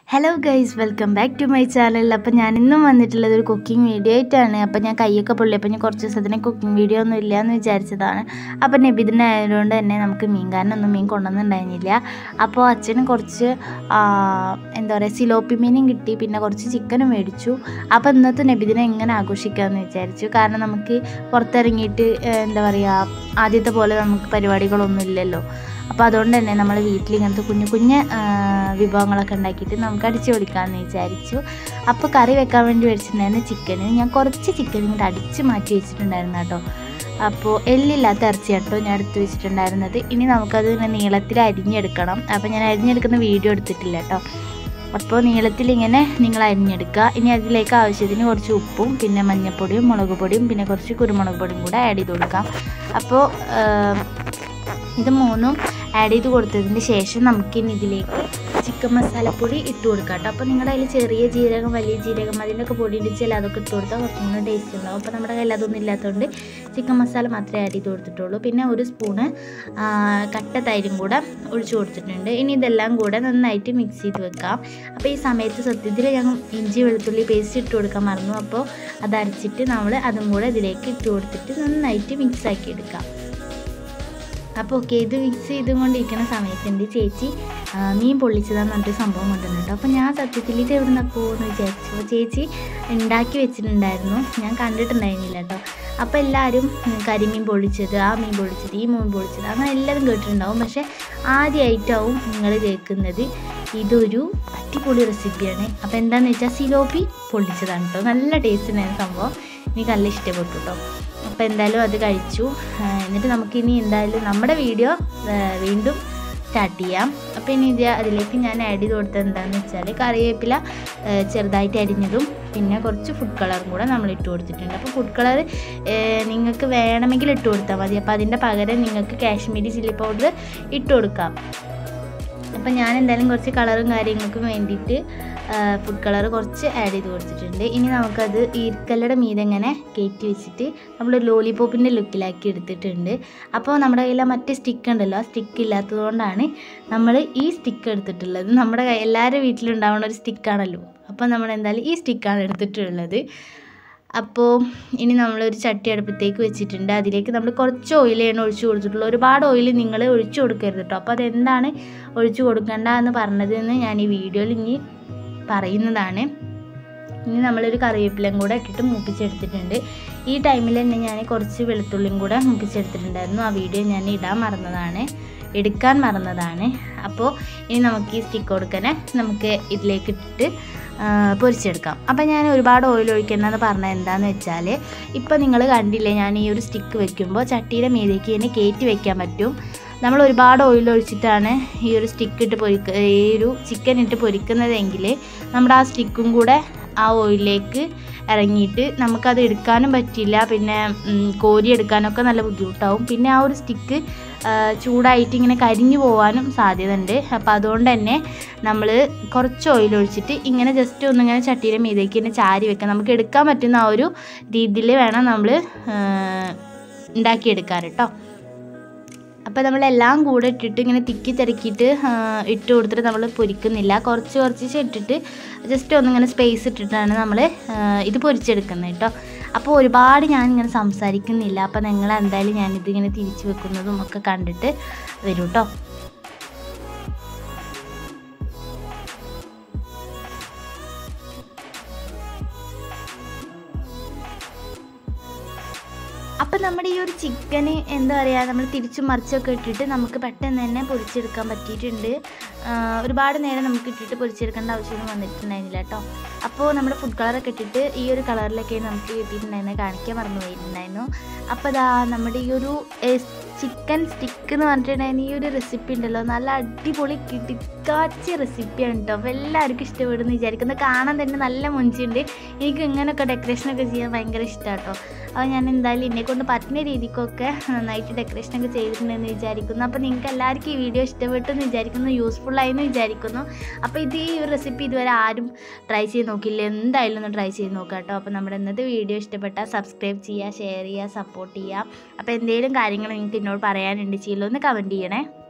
hello guys welcome back to my channel അപ്പം ഞാൻ ഇന്നും വന്നിട്ടുള്ളത് ഒരു കുക്കിംഗ് വീഡിയോ ആയിട്ടാണ് അപ്പം ഞാൻ കൈയൊക്കെ പൊള്ളി അപ്പം ഞാൻ കുറച്ച് ദിവസത്തിന് കുക്കിംഗ് വീഡിയോ ഒന്നും ഇല്ല എന്ന് വിചാരിച്ചതാണ് അപ്പം നബിദിനെ ആയതുകൊണ്ട് തന്നെ നമുക്ക് മീൻകാരനൊന്നും മീൻ കൊണ്ടുവന്നിട്ടുണ്ടായിരുന്നില്ല അപ്പോൾ അച്ഛന് കുറച്ച് ആ, എന്താ പറയുക സിലോപ്പി മീനും കിട്ടി പിന്നെ കുറച്ച് ചിക്കനും മേടിച്ചു അപ്പോൾ ഇന്നത്തെ നബിദിനെ എങ്ങനെ ആഘോഷിക്കാമെന്ന് വിചാരിച്ചു കാരണം നമുക്ക് പുറത്തിറങ്ങിയിട്ട് ഏഹ്, എന്താ പറയുക ആദ്യത്തെ പോലെ നമുക്ക് പരിപാടികളൊന്നും ഇല്ലല്ലോ അപ്പോൾ അതുകൊണ്ട് തന്നെ നമ്മൾ വീട്ടിൽ ഇങ്ങനത്തെ കുഞ്ഞു കുഞ്ഞ് ആ, വിഭവങ്ങളൊക്കെ ഉണ്ടാക്കിയിട്ട് നമുക്ക് അടിച്ചു പൊളിക്കാമെന്ന് വിചാരിച്ചു അപ്പോൾ കറി വെക്കാൻ വേണ്ടി മേടിച്ചിട്ടുണ്ടായിരുന്ന ചിക്കന് ഞാൻ കുറച്ച് ചിക്കൻ ഇങ്ങോട്ട് അടിച്ച് മാറ്റി വെച്ചിട്ടുണ്ടായിരുന്നു കേട്ടോ അപ്പോൾ എല്ലില്ലാത്ത ഇറച്ചി കേട്ടോ ഞാൻ എടുത്ത് വെച്ചിട്ടുണ്ടായിരുന്നത് ഇനി നമുക്കത് ഇങ്ങനെ നീളത്തിൽ അരിഞ്ഞെടുക്കണം അപ്പോൾ ഞാൻ അരിഞ്ഞെടുക്കുന്ന വീഡിയോ എടുത്തിട്ടില്ല കേട്ടോ അപ്പോൾ നീളത്തിൽ ഇങ്ങനെ നിങ്ങൾ അരിഞ്ഞെടുക്കുക ഇനി അതിലേക്ക് ആവശ്യത്തിന് കുറച്ച് ഉപ്പും പിന്നെ മഞ്ഞൾപ്പൊടിയും മുളക് പൊടിയും പിന്നെ കുറച്ച് കുരുമുളക് പൊടിയും കൂടെ ആഡ് ചെയ്ത് കൊടുക്കാം അപ്പോൾ ഇത് മൂന്നും ആഡ് ചെയ്ത് കൊടുത്തതിന് ശേഷം നമുക്കിനി ഇതിലേക്ക് ചിക്കൻ മസാലപ്പൊടി ഇട്ട് കൊടുക്കാം കേട്ടോ അപ്പോൾ നിങ്ങളുടെ കയ്യിൽ ചെറിയ ജീരകം വലിയ ജീരകം അതിൻ്റെയൊക്കെ പൊടി ഉണ്ടെങ്കിൽ അതൊക്കെ ഇട്ട് കൊടുത്താൽ കുറച്ചും കൂടെ ടേസ്റ്റ് ഉണ്ടാവും അപ്പോൾ നമ്മുടെ കയ്യിൽ അതൊന്നും ഇല്ലാത്തതുകൊണ്ട് ചിക്കൻ മസാല മാത്രമേ ആഡ് ചെയ്ത് കൊടുത്തിട്ടുള്ളൂ പിന്നെ ഒരു സ്പൂണ് ആ, കട്ട തൈരും കൂടെ ഒഴിച്ചു കൊടുത്തിട്ടുണ്ട് ഇനി ഇതെല്ലാം കൂടെ നന്നായിട്ട് മിക്സ് ചെയ്ത് വെക്കാം അപ്പോൾ ഈ സമയത്ത് സത്യത്തിൽ ഞങ്ങൾ ഇഞ്ചി വെളുത്തുള്ളി പേസ്റ്റ് ഇട്ട് കൊടുക്കാൻ മറന്നു അപ്പോൾ അത് അരച്ചിട്ട് നമ്മൾ അതും കൂടെ ഇതിലേക്ക് ഇട്ട് കൊടുത്തിട്ട് നന്നായിട്ട് മിക്സ് ആക്കി എടുക്കാം അപ്പോൾ ഓക്കെ ഇത് മിക്സ് ചെയ്തുകൊണ്ടിരിക്കുന്ന സമയത്ത് എൻ്റെ ചേച്ചി ആ, മീൻ പൊള്ളിച്ചതാന്ന് പറഞ്ഞിട്ട് സംഭവം കൊണ്ടുവന്നിട്ടുണ്ട് അപ്പോൾ ഞാൻ സത്യത്തിൽ ഇത് എവിടെ നിന്നൊക്കെ പോകുമെന്ന് വിചാരിച്ചു അപ്പോൾ ചേച്ചി ഉണ്ടാക്കി വെച്ചിട്ടുണ്ടായിരുന്നു ഞാൻ കണ്ടിട്ടുണ്ടായിരുന്നില്ല കേട്ടോ അപ്പോൾ എല്ലാവരും ഉം, കരിമീൻ പൊള്ളിച്ചത് ആ മീൻ പൊള്ളിച്ചത് ഈ മീൻ പൊള്ളിച്ചത് അങ്ങനെ എല്ലാവരും കേട്ടിട്ടുണ്ടാവും പക്ഷേ ആദ്യമായിട്ടാവും നിങ്ങൾ കേൾക്കുന്നത് ഇതൊരു അടിപൊളി റെസിപ്പിയാണ് അപ്പോൾ എന്താണെന്ന് വെച്ചാൽ സിലോപ്പി പൊള്ളിച്ചതാണ് കേട്ടോ നല്ല ടേസ്റ്റ് ഉണ്ടായിരുന്ന സംഭവം എനിക്ക് നല്ല ഇഷ്ടപ്പെട്ടു കേട്ടോ അപ്പോൾ എന്തായാലും അത് കഴിച്ചു ആ, എന്നിട്ട് നമുക്കിനി എന്തായാലും നമ്മുടെ വീഡിയോ വീണ്ടും സ്റ്റാർട്ട് ചെയ്യാം അപ്പോൾ ഇനി ഇത് അതിലേക്ക് ഞാൻ ആഡ് ചെയ്ത് കൊടുത്തത് എന്താണെന്ന് വെച്ചാൽ കറിവേപ്പില ആ, ചെറുതായിട്ട് അരിഞ്ഞതും പിന്നെ കുറച്ച് ഫുഡ് കളറും കൂടെ നമ്മൾ ഇട്ട് കൊടുത്തിട്ടുണ്ട് അപ്പോൾ ഫുഡ് കളർ നിങ്ങൾക്ക് വേണമെങ്കിൽ ഇട്ട് കൊടുത്താൽ മതി അപ്പോൾ അതിൻ്റെ പകരം നിങ്ങൾക്ക് കാശ്മീരി ചില്ലി പൗഡർ ഇട്ട് കൊടുക്കാം അപ്പം ഞാൻ എന്തായാലും കുറച്ച് കളറും കാര്യങ്ങൾക്കും വേണ്ടിയിട്ട് ഫുഡ് കളർ കുറച്ച് ആഡ് ചെയ്ത് കൊടുത്തിട്ടുണ്ട് ഇനി നമുക്കത് ഈർക്കല്ലയുടെ മീതെ ഇങ്ങനെ കയറ്റി വെച്ചിട്ട് നമ്മൾ ലോലിപോപ്പിൻ്റെ ലുക്കിലാക്കി എടുത്തിട്ടുണ്ട് അപ്പോൾ നമ്മുടെ കയ്യിൽ ആ മറ്റേ സ്റ്റിക്ക് ഉണ്ടല്ലോ ആ സ്റ്റിക്ക് ഇല്ലാത്തതുകൊണ്ടാണ് നമ്മൾ ഈ സ്റ്റിക്ക് എടുത്തിട്ടുള്ളത് നമ്മുടെ കൈ- എല്ലാവരുടെ വീട്ടിലുണ്ടാവുന്ന ഒരു സ്റ്റിക്കാണല്ലോ അപ്പോൾ നമ്മൾ എന്തായാലും ഈ സ്റ്റിക്കാണ് എടുത്തിട്ടുള്ളത് അപ്പോൾ ഇനി നമ്മളൊരു ചട്ടി അടുപ്പത്തേക്ക് വെച്ചിട്ടുണ്ട് അതിലേക്ക് നമ്മൾ കുറച്ച് ഓയിലാണ് ഒഴിച്ചു കൊടുത്തിട്ടുള്ളൂ ഒരുപാട് ഓയിൽ നിങ്ങൾ ഒഴിച്ചു കൊടുക്കരുത് കേട്ടോ അപ്പോൾ അതെന്താണ് ഒഴിച്ചു കൊടുക്കണ്ട എന്ന് പറഞ്ഞതെന്ന് ഞാൻ ഈ വീഡിയോയിൽ ഇനി പറയുന്നതാണ് ഇനി നമ്മളൊരു കറിവേപ്പിലയും കൂടെ ഇട്ടിട്ട് മൂപ്പിച്ചെടുത്തിട്ടുണ്ട് ഈ ടൈമിൽ തന്നെ ഞാൻ കുറച്ച് വെളുത്തുള്ളിയും കൂടെ മൂപ്പിച്ചെടുത്തിട്ടുണ്ടായിരുന്നു ആ വീഡിയോ ഞാൻ ഇടാൻ മറന്നതാണ് എടുക്കാൻ മറന്നതാണ് അപ്പോൾ ഇനി നമുക്ക് ഈ സ്റ്റിക്ക് കൊടുക്കനെ നമുക്ക് ഇതിലേക്ക് ഇട്ടിട്ട് ആ, പൊരിച്ചെടുക്കാം അപ്പം ഞാൻ ഒരുപാട് ഓയിൽ ഒഴിക്കണമെന്ന് പറഞ്ഞത് എന്താണെന്ന് വെച്ചാൽ ഇപ്പം നിങ്ങൾ കണ്ടില്ലേ ഞാൻ ഈ ഒരു സ്റ്റിക്ക് വെക്കുമ്പോൾ ചട്ടിയുടെ മീതേക്ക് തന്നെ കയറ്റി വെക്കാൻ പറ്റും നമ്മൾ ഒരുപാട് ഓയിൽ ഒഴിച്ചിട്ടാണ് ഈ ഒരു സ്റ്റിക്ക് ഇട്ട് പൊരിക്ക ഈ ഒരു ചിക്കൻ ഇട്ട് പൊരിക്കുന്നതെങ്കിൽ നമ്മുടെ ആ സ്റ്റിക്കും കൂടെ ആ ഓയിലിലേക്ക് ഇറങ്ങിയിട്ട് നമുക്കത് എടുക്കാനും പറ്റില്ല പിന്നെ ഉം, കോരി എടുക്കാനൊക്കെ നല്ല ബുദ്ധിമുട്ടാവും പിന്നെ ആ ഒരു സ്റ്റിക്ക് ചൂടായിട്ട് ഇങ്ങനെ കരിഞ്ഞു പോകാനും സാധ്യതയുണ്ട് അപ്പോൾ അതുകൊണ്ട് തന്നെ നമ്മൾ കുറച്ച് ഓയിൽ ഒഴിച്ചിട്ട് ഇങ്ങനെ ജസ്റ്റ് ഒന്നിങ്ങനെ ചട്ടിയുടെ മീതേക്ക് തന്നെ ചാരി വെക്കാം നമുക്ക് എടുക്കാൻ പറ്റുന്ന ആ ഒരു രീതിയിൽ വേണം നമ്മൾ ഉണ്ടാക്കിയെടുക്കാൻ കേട്ടോ അപ്പോൾ നമ്മളെല്ലാം കൂടെ ഇട്ടിട്ട് ഇങ്ങനെ തിക്കി തിരക്കിയിട്ട് ആ, ഇട്ട് കൊടുത്തിട്ട് നമ്മൾ പൊരിക്കുന്നില്ല കുറച്ച് കുറച്ച് ഇട്ടിട്ട് ജസ്റ്റ് ഒന്നിങ്ങനെ സ്പേസ് ഇട്ടിട്ടാണ് നമ്മൾ ഇത് പൊരിച്ചെടുക്കുന്നത് കേട്ടോ അപ്പോൾ ഒരുപാട് ഞാനിങ്ങനെ സംസാരിക്കുന്നില്ല അപ്പോൾ നിങ്ങൾ എന്തായാലും ഞാനിതിങ്ങനെ തിരിച്ച് വെക്കുന്നതും ഒക്കെ കണ്ടിട്ട് വരും കേട്ടോ അപ്പം നമ്മുടെ ഈ ഒരു ചിക്കന് എന്താ പറയുക നമ്മൾ തിരിച്ചും മറിച്ചൊക്കെ ഇട്ടിട്ട് നമുക്ക് പെട്ടെന്ന് തന്നെ പൊരിച്ചെടുക്കാൻ പറ്റിയിട്ടുണ്ട് ആ, ഒരുപാട് നേരം നമുക്ക് ഇട്ടിട്ട് പൊരിച്ചെടുക്കേണ്ട ആവശ്യമൊന്നും വന്നിട്ടുണ്ടായിരുന്നില്ല കേട്ടോ അപ്പോൾ നമ്മുടെ ഫുഡ് കളറൊക്കെ ഇട്ടിട്ട് ഈ ഒരു കളറിലൊക്കെ നമുക്ക് കിട്ടിയിട്ടുണ്ടായിരുന്നത് കാണിക്കാൻ മറന്നു പോയിട്ടുണ്ടായിരുന്നു അപ്പോൾ അതാ നമ്മുടെ ഈ ഒരു ചിക്കൻ സ്റ്റിക്ക് എന്ന് പറഞ്ഞിട്ടുണ്ടെങ്കിൽ ഈ ഒരു റെസിപ്പി ഉണ്ടല്ലോ നല്ല അടിപൊളി കിടിക്കാച്ച റെസിപ്പിയാണ് കേട്ടോ അപ്പോൾ എല്ലാവർക്കും ഇഷ്ടപ്പെടുന്നു വിചാരിക്കുന്നത് കാണാൻ തന്നെ നല്ല മുഞ്ചുണ്ട് എനിക്ക് ഇങ്ങനെയൊക്കെ ഡെക്കറേഷനൊക്കെ ചെയ്യാൻ ഭയങ്കര ഇഷ്ടമാണ് കേട്ടോ അപ്പോൾ ഞാൻ എന്തായാലും എന്നെ കൊണ്ട് പറ്റുന്ന രീതിക്കൊക്കെ നന്നായിട്ട് ഡെക്കറേഷനൊക്കെ ചെയ്തിട്ടുണ്ടെന്ന് വിചാരിക്കുന്നു അപ്പോൾ നിങ്ങൾക്ക് എല്ലാവർക്കും ഈ വീഡിയോ ഇഷ്ടപ്പെട്ടു എന്ന് വിചാരിക്കുന്നു യൂസ്ഫുൾ ആയി എന്ന് വിചാരിക്കുന്നു അപ്പോൾ ഇത് ഈ ഒരു റെസിപ്പി ഇതുവരെ ആരും ട്രൈ ചെയ്ത് നോക്കില്ല എന്തായാലും ഒന്ന് ട്രൈ ചെയ്ത് നോക്കാം കേട്ടോ അപ്പോൾ നമ്മുടെ ഇന്നത്തെ വീഡിയോ ഇഷ്ടപ്പെട്ടാൽ സബ്സ്ക്രൈബ് ചെയ്യുക ഷെയർ ചെയ്യുക സപ്പോർട്ട് ചെയ്യുക അപ്പോൾ എന്തെങ്കിലും കാര്യങ്ങൾ നിങ്ങൾക്ക് എന്നോട് പറയാനുണ്ട് ചെയ്യലോ ഒന്ന് കമൻറ്റ് ചെയ്യണേ